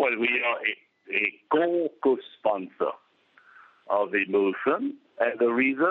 Well, we are a, a co-co-sponsor of the motion, and the reason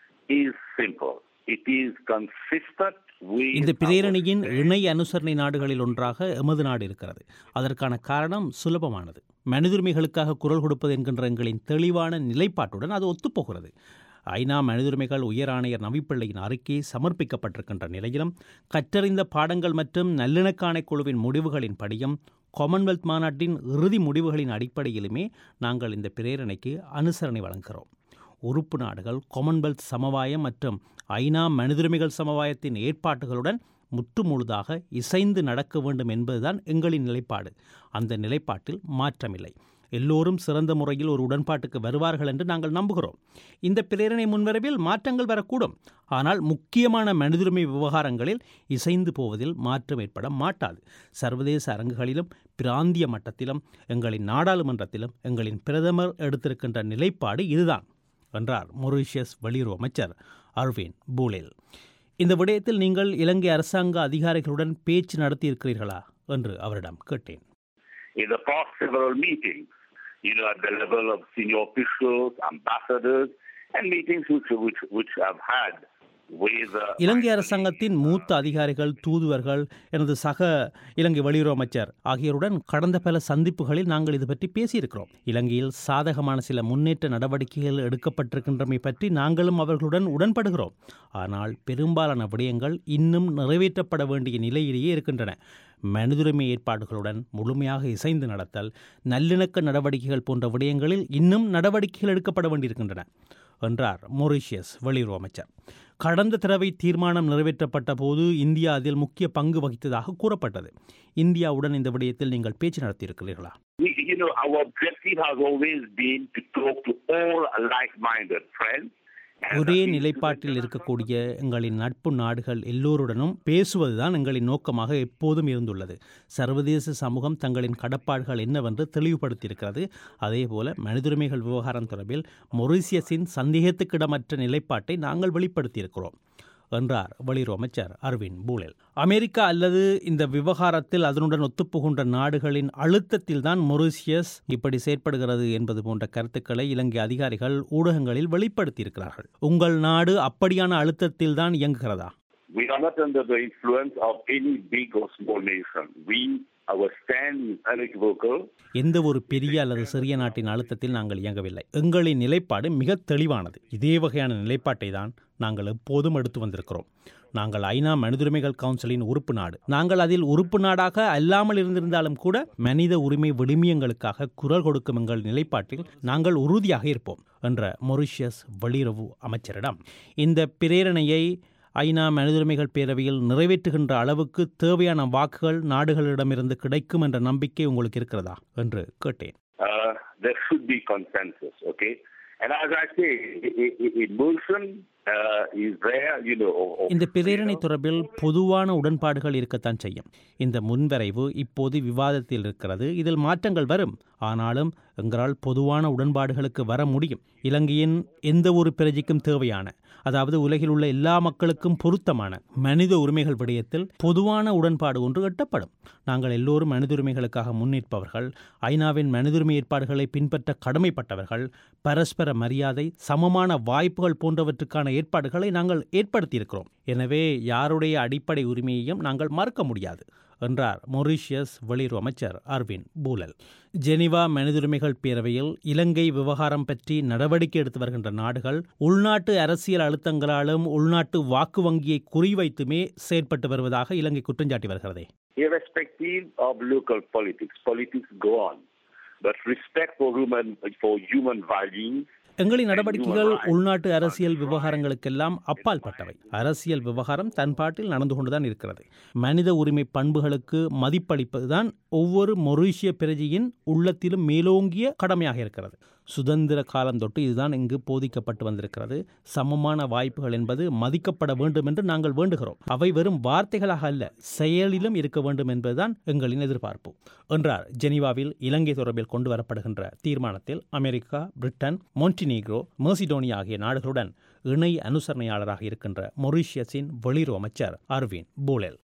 is simple. It is consistent with இந்த our பிரேரணையின் stand- இணை அனுசரணை நாடுகளில் ஒன்றாக எமது நாடு இருக்கிறது அதற்கான காரணம் சுலபமானது மனிதுரிமைகளுக்காக குரல் கொடுப்பது என்கின்ற எங்களின் தெளிவான நிலைப்பாட்டுடன் அது ஒத்துப்போகிறது ஐநா மனிதுரிமைகள் உயர் ஆணையர் நவிப்பிள்ளையின் அறிக்கை சமர்ப்பிக்கப்பட்டிருக்கின்ற நிலையிலும் கற்றறிந்த பாடங்கள் மற்றும் நல்லிணக்க ஆணைக்குழுவின் முடிவுகளின் படியும் காமன்வெல்த் மாநாட்டின் இறுதி முடிவுகளின் அடிப்படையிலுமே நாங்கள் இந்த பிரேரணைக்கு அனுசரணை வழங்குகிறோம் உறுப்பு நாடுகள் காமன்வெல்த் சமவாயம் மற்றும் ஐநா மனிதுரிமைகள் சமவாயத்தின் ஏற்பாட்டுகளுடன் முற்றுமுழுதாக இசைந்து நடக்க வேண்டும் என்பதுதான் எங்களின் நிலைப்பாடு அந்த நிலைப்பாட்டில் மாற்றமில்லை எல்லோரும் சிறந்த முறையில் ஒரு உடன்பாட்டுக்கு வருவார்கள் என்று நாங்கள் நம்புகிறோம் இந்த பிரேரணை முன்வரவில் மாற்றங்கள் வரக்கூடும் ஆனால் முக்கியமான மனிதுரிமை விவகாரங்களில் இசைந்து போவதில் மாற்றம் ஏற்பட மாட்டாது சர்வதேச அரங்குகளிலும் பிராந்திய மட்டத்திலும் எங்களின் நாடாளுமன்றத்திலும் எங்களின் பிரதமர் எடுத்திருக்கின்ற நிலைப்பாடு இதுதான் என்றார் மொரீஷியஸ் வெளியுறவு அமைச்சர் அர்வின் பூலேல் இந்த விடயத்தில் நீங்கள் இலங்கை அரசாங்க அதிகாரிகளுடன் பேச்சு நடத்தியிருக்கிறீர்களா என்று அவரிடம் கேட்டேன் in the past several meetings, you know, at the level of senior officials, ambassadors, and meetings which which which I've had with uh, இலங்கை அரசாங்கத்தின் மூத்த அதிகாரிகள் தூதுவர்கள் எனது சக இலங்கை வெளியுறவு அமைச்சர் ஆகியோருடன் கடந்த பல சந்திப்புகளில் நாங்கள் இது பற்றி பேசியிருக்கிறோம் இலங்கையில் சாதகமான சில முன்னேற்ற நடவடிக்கைகள் எடுக்கப்பட்டிருக்கின்றமை பற்றி நாங்களும் அவர்களுடன் உடன்படுகிறோம் ஆனால் பெரும்பாலான விடயங்கள் இன்னும் நிறைவேற்றப்பட வேண்டிய நிலையிலேயே இருக்கின்றன மனிதுரிமை ஏற்பாடுகளுடன் முழுமையாக இசைந்து நடத்தல் நல்லிணக்க நடவடிக்கைகள் போன்ற விடயங்களில் இன்னும் நடவடிக்கைகள் எடுக்கப்பட வேண்டியிருக்கின்றன என்றார் மொரீஷியஸ் வெளியுறவு அமைச்சர் கடந்த தடவை தீர்மானம் நிறைவேற்றப்பட்ட போது இந்தியா அதில் முக்கிய பங்கு வகித்ததாக கூறப்பட்டது இந்தியாவுடன் இந்த விடயத்தில் நீங்கள் பேச்சு நடத்தியிருக்கிறீர்களா we, you know, our objective has always been to talk to all like-minded friends. and ஒரே that is to நிலைப்பாட்டில் the- இருக்கக்கூடிய எங்களின் நட்பு நாடுகள் எல்லோருடனும் பேசுவதுதான் எங்களின் நோக்கமாக எப்போதும் இருந்துள்ளது சர்வதேச சமூகம் தங்களின் கடப்பாடுகள் என்னவென்று தெளிவுபடுத்தியிருக்கிறது அதேபோல மனிதுரிமைகள் விவகாரம் தொடர்பில் மொரீசியஸின் சந்தேகத்துக்கிடமற்ற நிலைப்பாட்டை நாங்கள் வெளிப்படுத்தியிருக்கிறோம் என்றார் வெளியுறவு அமைச்சர் அரவிந்த் பூலேல் அமெரிக்கா அல்லது இந்த விவகாரத்தில் அதனுடன் ஒத்துப்போகின்ற நாடுகளின் அழுத்தத்தில் தான் மொரீசியஸ் இப்படி செயற்படுகிறது என்பது போன்ற கருத்துக்களை இலங்கை அதிகாரிகள் ஊடகங்களில் வெளிப்படுத்தியிருக்கிறார்கள் உங்கள் நாடு அப்படியான அழுத்தத்தில் தான் இயங்குகிறதா We are not under the influence of any big or small nation. We, our stand is unequivocal. எந்த ஒரு பெரிய அல்லது சிறிய நாட்டின் அழுத்தத்தில் நாங்கள் இயங்கவில்லை எங்களின் நிலைப்பாடு மிக தெளிவானது இதே வகையான நிலைப்பாட்டை தான் நாங்கள் எப்போதும் எடுத்து வந்திருக்கிறோம் நாங்கள் ஐநா மனிதுரிமைகள் கவுன்சிலின் உறுப்பு நாடு நாங்கள் அதில் உறுப்பு நாடாக அல்லாமல் இருந்திருந்தாலும் கூட மனித உரிமை விழுமியங்களுக்காக குரல் கொடுக்கும் எங்கள் நிலைப்பாட்டில் நாங்கள் உறுதியாக இருப்போம் என்ற மொரிஷியஸ் வெளியுறவு அமைச்சரிடம் இந்த பிரேரணையை ஐநா மனிதுரிமைகள் பேரவையில் நிறைவேற்றுகின்ற அளவுக்கு தேவையான வாக்குகள் நாடுகளிடமிருந்து கிடைக்கும் என்ற நம்பிக்கை உங்களுக்கு இருக்கிறதா என்று கேட்டேன் Uh, there should be consensus, okay? And as I say, e- e- e- emotion uh, is there, you know. Of, of இந்த பிரேரணை freedom. தொடர்பில் பொதுவான உடன்பாடுகள் இருக்கத்தான் செய்யும் இந்த முன்வரைவு இப்போது விவாதத்தில் இருக்கிறது இதில் மாற்றங்கள் வரும் ஆனாலும் எங்களால் பொதுவான உடன்பாடுகளுக்கு வர முடியும் இலங்கையின் எந்த ஒரு பிரஜைக்கும் தேவையான அதாவது உலகில் உள்ள எல்லா மக்களுக்கும் பொருத்தமான மனித உரிமைகள் விடயத்தில் பொதுவான உடன்பாடு ஒன்று எட்டப்படும் நாங்கள் எல்லோரும் மனித உரிமைகளுக்காக முன்னிற்பவர்கள் ஐநாவின் மனிதுரிமை ஏற்பாடுகளை பின்பற்ற கடமைப்பட்டவர்கள் பரஸ்பர மரியாதை சமமான வாய்ப்புகள் போன்றவற்றுக்கான ஏற்பாடுகளை நாங்கள் ஏற்படுத்தியிருக்கிறோம் எனவே யாருடைய அடிப்படை உரிமையையும் நாங்கள் மறுக்க முடியாது என்றார் மொரீஷியஸ் வெளியுறவு அமைச்சர் அர்வின் பூலல் ஜெனிவா மனிதுரிமைகள் பேரவையில் இலங்கை விவகாரம் பற்றி நடவடிக்கை எடுத்து வருகின்ற நாடுகள் உள்நாட்டு அரசியல் அழுத்தங்களாலும் உள்நாட்டு வாக்கு வங்கியை குறிவைத்துமே செயற்பட்டு வருவதாக இலங்கை குற்றஞ்சாட்டி வருகிறதே Irrespective of local politics, politics go on. But respect for human, for human values எங்களின் நடவடிக்கைகள் உள்நாட்டு அரசியல் விவகாரங்களுக்கெல்லாம் அப்பாற்பட்டவை அரசியல் விவகாரம் தன் பாட்டில் நடந்து கொண்டுதான் இருக்கிறது மனித உரிமை பண்புகளுக்கு மதிப்பளிப்பதுதான் ஒவ்வொரு மொரீஷிய பிரஜையின் உள்ளத்திலும் மேலோங்கிய கடமையாக இருக்கிறது சுதந்திர காலம் தொட்டு இதுதான் இங்கு போதிக்கப்பட்டு வந்திருக்கிறது சமமான வாய்ப்புகள் என்பது மதிக்கப்பட வேண்டும் என்று நாங்கள் வேண்டுகிறோம் அவை வெறும் வார்த்தைகளாக அல்ல செயலிலும் இருக்க வேண்டும் என்பதுதான் எங்களின் எதிர்பார்ப்பு என்றார் ஜெனீவாவில் இலங்கை தொடர்பில் கொண்டு வரப்படுகின்ற தீர்மானத்தில் அமெரிக்கா பிரிட்டன் மொன்டினீக்ரோ மெர்சிடோனியா ஆகிய நாடுகளுடன் இணை அனுசரணையாளராக இருக்கின்ற மொரீஷியஸின் வெளியுறவு அமைச்சர் அர்வின் பூலெல்